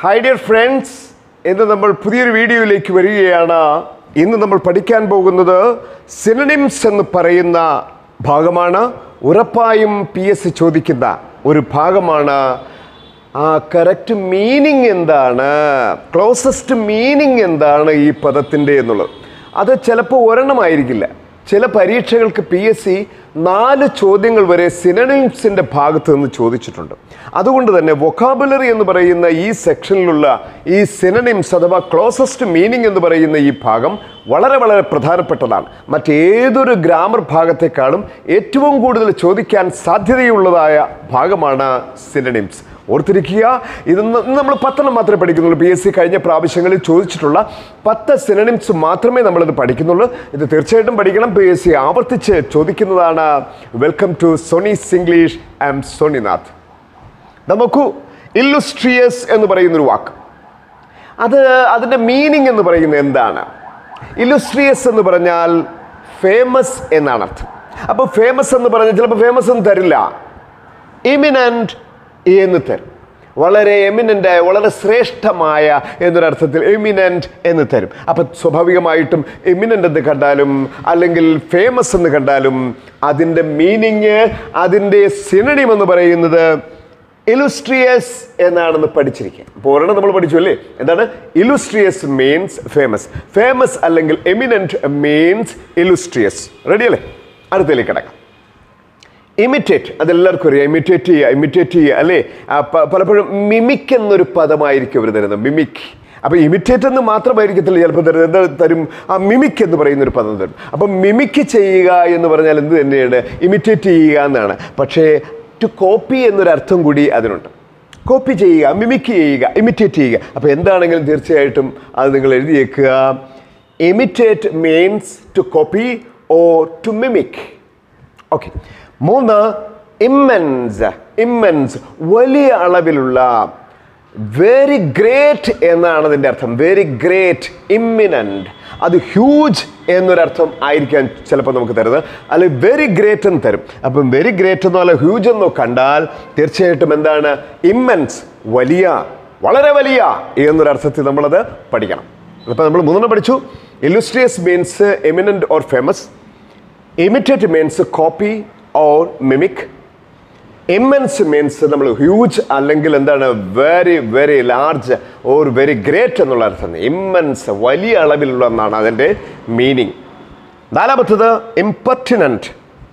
Hi dear friends ഇന്ന് നമ്മൾ പുതിയൊരു വീഡിയോയിലേക്ക് വരികയാണ് ഇന്ന് നമ്മൾ പഠിക്കാൻ പോകുന്നത് സിനണിംസ് എന്ന് പറയുന്ന ഭാഗമാണ് ഉറപ്പായും പി എസ് സി ചോദിക്കുന്ന ഒരു ഭാഗമാണ് ആ കറക്റ്റ് മീനിങ് എന്താണ് ക്ലോസസ്റ്റ് മീനിങ് എന്താണ് ഈ പദത്തിൻ്റെ എന്നുള്ളത് അത് ചിലപ്പോൾ ഒരെണ്ണമായിരിക്കില്ല ചില പരീക്ഷകൾക്ക് പി എസ് സി നാല് ചോദ്യങ്ങൾ വരെ സിനണിംസിൻ്റെ ഭാഗത്ത് നിന്ന് ചോദിച്ചിട്ടുണ്ട് അതുകൊണ്ട് തന്നെ വൊക്കാബുലറി എന്ന് പറയുന്ന ഈ സെക്ഷനിലുള്ള ഈ സിനണിംസ് അഥവാ ക്ലോസസ്റ്റ് മീനിങ് എന്ന് പറയുന്ന ഈ ഭാഗം വളരെ വളരെ പ്രധാനപ്പെട്ടതാണ് മറ്റേതൊരു ഗ്രാമർ ഭാഗത്തെക്കാളും ഏറ്റവും കൂടുതൽ ചോദിക്കാൻ സാധ്യതയുള്ളതായ ഭാഗമാണ് സിനണിംസ് ഓർത്തിരിക്കുക ഇത് നമ്മൾ പത്തെണ്ണം മാത്രമേ പഠിക്കുന്നുള്ളൂ പി എസ് സി കഴിഞ്ഞ പ്രാവശ്യങ്ങളിൽ ചോദിച്ചിട്ടുള്ള പത്ത് സിനണിംസ് മാത്രമേ നമ്മളിത് പഠിക്കുന്നുള്ളൂ ഇത് തീർച്ചയായിട്ടും പഠിക്കണം പി എസ് സി ആവർത്തിച്ച് ചോദിക്കുന്നതാണ് welcome to Soni's English I'm Soninath നമുക്ക് ഇല്ലുസ്ട്രിയസ് എന്ന് പറയുന്നൊരു വാക്ക് അത് അതിൻ്റെ മീനിങ് എന്ന് പറയുന്നത് എന്താണ് ഇല്ലുസ്ട്രിയസ് എന്ന് പറഞ്ഞാൽ ഫേമസ് എന്നാണ് അർത്ഥം അപ്പോൾ ഫേമസ് എന്ന് പറഞ്ഞാൽ ചിലപ്പോൾ ഫേമസ് എന്ന് തരില്ല ഇമിനൻറ്റ് എന്ന് തരും വളരെ എമിനൻ്റ് വളരെ ശ്രേഷ്ഠമായ എന്നൊരർത്ഥത്തിൽ എമിനൻ്റ് എന്ന് തരും അപ്പം സ്വാഭാവികമായിട്ടും എമിനൻ്റ് എന്ന് കണ്ടാലും അല്ലെങ്കിൽ ഫേമസ് എന്ന് കണ്ടാലും അതിൻ്റെ മീനിങ് അതിൻ്റെ സിനണിം എന്ന് പറയുന്നത് ഇലുസ്ട്രിയസ് എന്നാണെന്ന് പഠിച്ചിരിക്കുക അപ്പോൾ ഒരെണ്ണം നമ്മൾ പഠിച്ചു അല്ലേ എന്താണ് ഇലുസ്ട്രിയസ് മീൻസ് ഫേമസ് ഫേമസ് അല്ലെങ്കിൽ എമിനൻറ്റ് മീൻസ് ഇലുസ്ട്രിയസ് റെഡി അല്ലേ അടുത്തേക്ക് കിടക്കാം ഇമിറ്റേറ്റ് അതെല്ലാവർക്കും അറിയാം ഇമിറ്റേറ്റ് ചെയ്യുക ഇമിറ്റേറ്റ് ചെയ്യുക അല്ലേ ആ, പ- പലപ്പോഴും മിമിക് എന്നൊരു പദമായിരിക്കും അവർ തരുന്നത് മിമിക് അപ്പോൾ ഇമിറ്റേറ്റ് എന്ന് മാത്രമായിരിക്കത്തില്ല ചിലപ്പോൾ തരുന്നത് എന്താ തരും ആ മിമിക് എന്ന് പറയുന്ന ഒരു പദം തരും അപ്പം മിമിക് ചെയ്യുക എന്ന് പറഞ്ഞാൽ എന്ത് തന്നെയാണ് ഇമിറ്റേറ്റ് ചെയ്യുക എന്നാണ് പക്ഷേ ടു കോപ്പി എന്നൊരർത്ഥം കൂടി അതിനുണ്ട് കോപ്പി ചെയ്യുക മിമിക് ചെയ്യുക ഇമിറ്റേറ്റ് ചെയ്യുക അപ്പോൾ എന്താണെങ്കിലും തീർച്ചയായിട്ടും അത് നിങ്ങൾ എഴുതിയേക്കുക imitate means to copy or to mimic okay മൂന്ന് ഇമ്മൻസ് ഇമ്മൻസ് വലിയ അളവിലുള്ള വെരി ഗ്രേറ്റ് എന്നാണ് അതിൻ്റെ അർത്ഥം വെരി ഗ്രേറ്റ് ഇമ്മിനൻ്റ് അത് ഹ്യൂജ് എന്നൊരർത്ഥം ആയിരിക്കാൻ ചിലപ്പോൾ നമുക്ക് തരുന്നത് അല്ലെങ്കിൽ വെരി ഗ്രേറ്റ് എന്ന് തരും അപ്പം വെരി ഗ്രേറ്റ് എന്നോ അല്ല ഹ്യൂജ് എന്നോ കണ്ടാൽ തീർച്ചയായിട്ടും എന്താണ് ഇമ്മൻസ് വലിയ വളരെ വലിയ എന്നൊരർത്ഥത്തിൽ നമ്മളത് പഠിക്കണം അപ്പോൾ നമ്മൾ മൂന്നെണ്ണം പഠിച്ചു illustrious means eminent or famous imitate means copy or mimic immense means നമ്മൾ ഹ്യൂജ് അല്ലെങ്കിൽ എന്താണ് very very large or very great എന്നുള്ള അർത്ഥം ഇമ്മൻസ് വലിയ അളവിലുള്ള എന്നാണ് അതിൻ്റെ മീനിങ് നാലാമത്തത് ഇമ്പർട്ടിനൻറ്റ്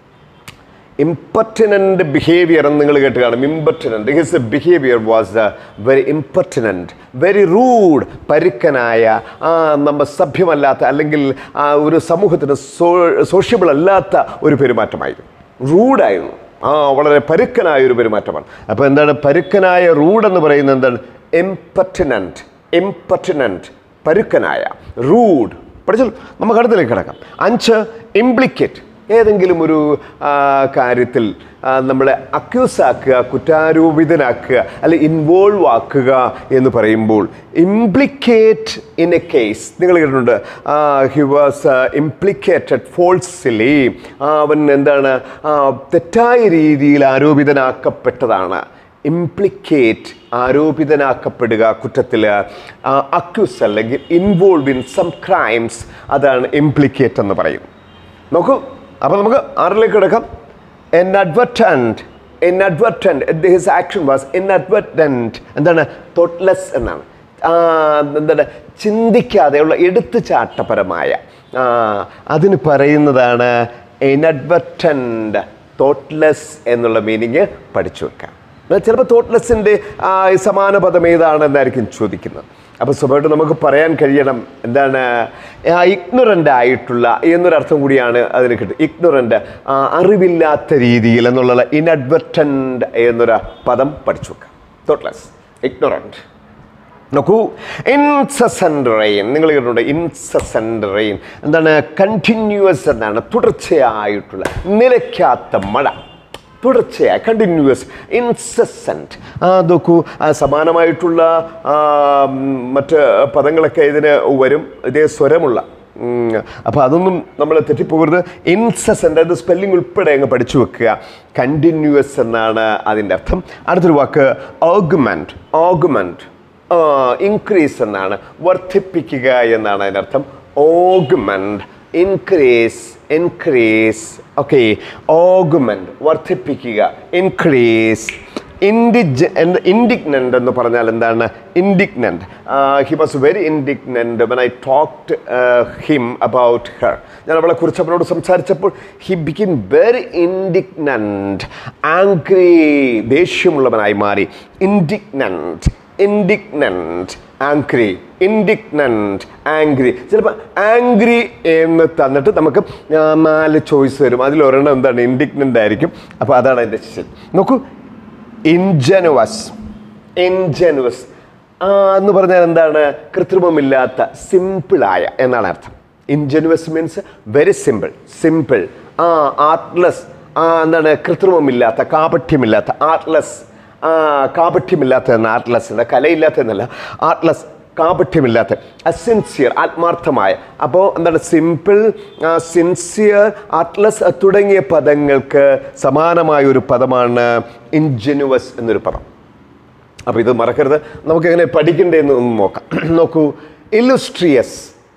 ഇമ്പർട്ടിനൻ്റ് ബിഹേവിയർ എന്ന് നിങ്ങൾ കേട്ട് കാണും impertinent his behaviour was very impertinent very rude പരുക്കനായ ആ നമ്മ സഭ്യമല്ലാത്ത അല്ലെങ്കിൽ ആ ഒരു സമൂഹത്തിന് സോ സോഷ്യബിൾ അല്ലാത്ത ഒരു പെരുമാറ്റമായിരുന്നു റൂഡായിരുന്നു ആ വളരെ പരുക്കനായ ഒരു പെരുമാറ്റമാണ് അപ്പോൾ എന്താണ് പരുക്കനായ റൂഡ് എന്ന് പറയുന്നത് എന്താണ് ഇമ്പർട്ടിനൻറ്റ് ഇമ്പർട്ടിനൻറ്റ് പരുക്കനായ റൂഡ് പഠിച്ചല്ലോ നമുക്ക് അടുത്തിലേക്ക് കിടക്കാം അഞ്ച് ഇംപ്ലിക്കേറ്റ് ഏതെങ്കിലും ഒരു ആ, കാര്യത്തിൽ ആ, നമ്മളെ അക്യൂസ് ആക്കുക കുറ്റാരോപിതനാക്കുക അല്ലെ ഇൻവോൾവ് ആക്കുക എന്ന് പറയുമ്പോൾ ഇംപ്ലിക്കേറ്റ് ഇൻ എ കേസ് നിങ്ങൾ കേട്ടിട്ടുണ്ട് ഹി വാസ് ഇംപ്ലിക്കേറ്റഡ് ഫോൾസിലി അവൻ എന്താണ് ആ, തെറ്റായ രീതിയിൽ ആരോപിതനാക്കപ്പെട്ടതാണ് ഇംപ്ലിക്കേറ്റ് ആരോപിതനാക്കപ്പെടുക കുറ്റത്തിൽ അക്യൂസ് അല്ലെങ്കിൽ ഇൻവോൾവ് ഇൻ സം ക്രൈംസ് അതാണ് ഇംപ്ലിക്കേറ്റ് എന്ന് പറയും നോക്കൂ അപ്പോൾ നമുക്ക് ആറിലേക്ക് കിടക്കാം inadvertent inadvertent his action was inadvertent എന്താണ് തോട്ട്ലെസ് എന്നാണ് ആ, എന്താണ് ചിന്തിക്കാതെയുള്ള എടുത്തുചാട്ടപരമായ ആ, അതിന് പറയുന്നതാണ് ഇനഡ്വർട്ടൻറ്റ് തോട്ട്ലെസ് എന്നുള്ള മീനിങ് പഠിച്ചു വെക്കാം ചിലപ്പോൾ തോട്ട്ലെസ്സിൻ്റെ സമാന പദം ഏതാണെന്നായിരിക്കും ചോദിക്കുന്നത് അപ്പോൾ സ്വാഭാവികമായിട്ട് നമുക്ക് പറയാൻ കഴിയണം എന്താണ് ഇഗ്നൊറൻ്റ് ആയിട്ടുള്ള എന്നൊരർത്ഥം കൂടിയാണ് അതിന് കിട്ടും ഇഗ്നൊറൻ്റ് അറിവില്ലാത്ത രീതിയിൽ എന്നുള്ള ഇനഡ്വർട്ടൻ്റ് എന്നൊരു പദം പഠിച്ചു വെക്കാം തോട്ട്ലെസ് ഇഗ്നൊറൻറ്റ് നോക്കൂ ഇൻസസെൻ്റ് റെയിൻ നിങ്ങൾ കേട്ടിട്ടുണ്ട് ഇൻസസെൻ്റ് റെയിൻ എന്താണ് കണ്ടിന്യൂസ് എന്നാണ് തുടർച്ചയായിട്ടുള്ള നിലയ്ക്കാത്ത മഴ തുടർച്ചയായി കണ്ടിന്യൂസ് ഇൻസസെൻറ്റ് ആ നോക്കൂ ആ സമാനമായിട്ടുള്ള ആ, ഉം, മറ്റ് പദങ്ങളൊക്കെ ഇതിന് വരും ഇതേ സ്വരമുള്ള അപ്പോൾ അതൊന്നും നമ്മൾ തെറ്റിപ്പോകരുത് ഇൻസസെൻ്റ് അത് സ്പെല്ലിംഗ് ഉൾപ്പെടെ അങ്ങ് പഠിച്ചു വെക്കുക കണ്ടിന്യൂസ് എന്നാണ് അതിൻ്റെ അർത്ഥം അടുത്തൊരു വാക്ക് ഓഗ്മെൻറ്റ് ഓഗ്മെൻറ്റ് ഇൻക്രീസ് എന്നാണ് വർദ്ധിപ്പിക്കുക എന്നാണ് അതിൻ്റെ അർത്ഥം augment increase increase okay augment വർദ്ധിപ്പിക്കുക ഇൻക്രീസ് ഇൻഡിജ് ഇൻഡിഗ്നൻ്റ് എന്ന് പറഞ്ഞാൽ എന്താണ് indignant he was very indignant when I talked him about her ഞാൻ അവളെ കുറിച്ച് അവനോട് സംസാരിച്ചപ്പോൾ he became very indignant angry ദേഷ്യമുള്ളവനായി മാറി indignant indignant angry indignant angry ചിലപ്പോൾ ആംഗ്രി എന്ന് തന്നിട്ട് നമുക്ക് ആ, നാല് ചോയ്സ് വരും അതിലൊരെണ്ണം എന്താണ് ഇൻഡിഗ്നൻ്റ് ആയിരിക്കും അപ്പോൾ അതാണ് അതിൻ്റെ ശരി നോക്കൂ ഇൻജനുവസ് ഇൻജനുവസ് എന്ന് പറഞ്ഞാൽ എന്താണ് കൃത്രിമമില്ലാത്ത സിമ്പിളായ എന്നാണ് അർത്ഥം ingenuous means very simple simple ആ ആർട്ട്ലെസ് ആ എന്താണ് കൃത്രിമമില്ലാത്ത കാപഠ്യമില്ലാത്ത ആർട്ട്ലെസ് ആ കാപഠ്യമില്ലാത്ത എന്ന ആർട്ട്ലെസ് കലയില്ലാത്ത എന്നല്ല ആർട്ട്ലെസ് കാപഠ്യമില്ലാത്ത അസിൻസിയർ ആത്മാർത്ഥമായ അപ്പോൾ എന്താണ് സിമ്പിൾ സിൻസിയർ ആർട്ട്ലെസ് തുടങ്ങിയ പദങ്ങൾക്ക് സമാനമായ ഒരു പദമാണ് ഇൻജനുവസ് എന്നൊരു പദം അപ്പോൾ ഇത് മറക്കരുത് നമുക്ക് എങ്ങനെ പഠിക്കണ്ടേന്ന് ഒന്ന് നോക്കാം നോക്കൂ ഇല്ലുസ്ട്രിയസ്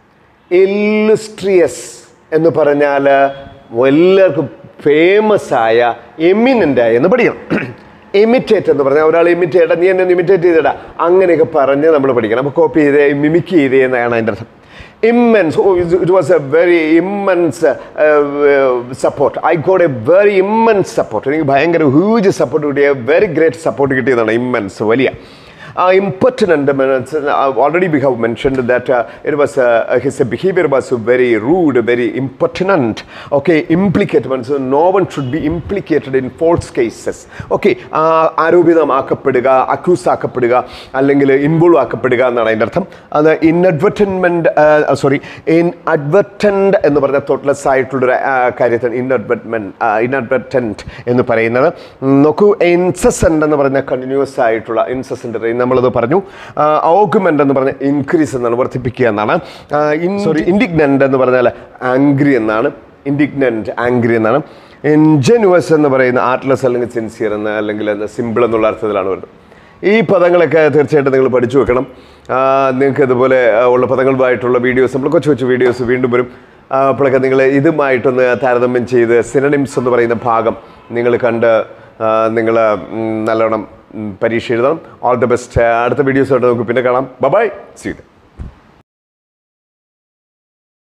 ഇല്ലുസ്ട്രിയസ് എന്ന് പറഞ്ഞാൽ എല്ലാവർക്കും ഫേമസ് ആയ എമിനൻ്റ് ആയ എന്ന് പഠിക്കണം ഇമിറ്റേറ്റ് എന്ന് പറഞ്ഞാൽ ഒരാൾ ഇമിറ്റേറ്റ് നീ എന്നെ ഇമിറ്റേറ്റ് ചെയ്തിടാ അങ്ങനെയൊക്കെ പറഞ്ഞ് നമ്മൾ പഠിക്കണം അപ്പോൾ കോപ്പി ചെയ്തേ മിമിക്ക് ചെയ്തേ എന്നാണ് അതിൻ്റെ അർത്ഥം immense oh it was a very immense support I got a very immense support എനിക്ക് ഭയങ്കര ഹ്യൂജ് സപ്പോർട്ട് കിട്ടിയ വെരി ഗ്രേറ്റ് സപ്പോർട്ട് കിട്ടിയതാണ് ഇമ്മൻസ് വലിയ uh, impertinent minutes. Uh, already we have mentioned that uh, it was uh, his behavior was very rude, very impertinent. Okay, implicate means no one should be implicated in false cases. Okay, uh, ആരോപിതമാക്കപ്പെടുക accuse ആക്കപ്പെടുക അല്ലെങ്കിൽ involve ആക്കപ്പെടുക എന്നാണ് അതിൻ്റെ അർത്ഥം അത് ഇൻഅഡ്വർട്ടൻമെൻറ്റ് sorry in അഡ്വർട്ടൻഡ് എന്ന് പറഞ്ഞ thoughtless ആയിട്ടുള്ളൊരു കാര്യത്തിന് ഇൻഅഡ്വർട്ട്മെൻറ്റ് ഇൻഅഡ്വർട്ടൻറ്റ് എന്ന് പറയുന്നത് ഉം, നോക്കൂ ഇൻസസെൻ്റ് എന്ന് പറഞ്ഞ കണ്ടിന്യൂസ് ആയിട്ടുള്ള ഇൻസസെൻ്റ് നമ്മളത് പറഞ്ഞു ഓഗ്മെൻ്റ് എന്ന് പറഞ്ഞ ഇൻക്രീസ് എന്നാണ് വർദ്ധിപ്പിക്കുക എന്നാണ് സോറി ഇൻഡിഗ്നൻ്റ് എന്ന് പറഞ്ഞാൽ ആംഗ്രി എന്നാണ് ഇൻഡിഗ്നൻ്റ് ആംഗ്രി എന്നാണ് ഇൻജനുവസ് എന്ന് പറയുന്ന ആർട്ട്ലെസ് അല്ലെങ്കിൽ സിൻസിയർ എന്ന് അല്ലെങ്കിൽ സിമ്പിൾ എന്നുള്ള അർത്ഥത്തിലാണ് വരുന്നത് ഈ പദങ്ങളൊക്കെ തീർച്ചയായിട്ടും നിങ്ങൾ പഠിച്ചു വെക്കണം ആ, നിങ്ങൾക്ക് ഇതുപോലെ ആ, ഉള്ള പദങ്ങളുമായിട്ടുള്ള വീഡിയോസ് നമ്മൾ കൊച്ചു കൊച്ചു വീഡിയോസ് വീണ്ടും വരും ആ, അപ്പോഴൊക്കെ നിങ്ങൾ ഇതുമായിട്ടൊന്ന് താരതമ്യം ചെയ്ത് സിനണിംസ് എന്ന് പറയുന്ന ഭാഗം നിങ്ങൾ കണ്ട് നിങ്ങൾ നല്ലോണം ഉം, പരീക്ഷ എഴുതണം ഓൾ ദി ബെസ്റ്റ് അടുത്ത വീഡിയോസായിട്ട് നമുക്ക് പിന്നെ കാണാം ബൈ സീ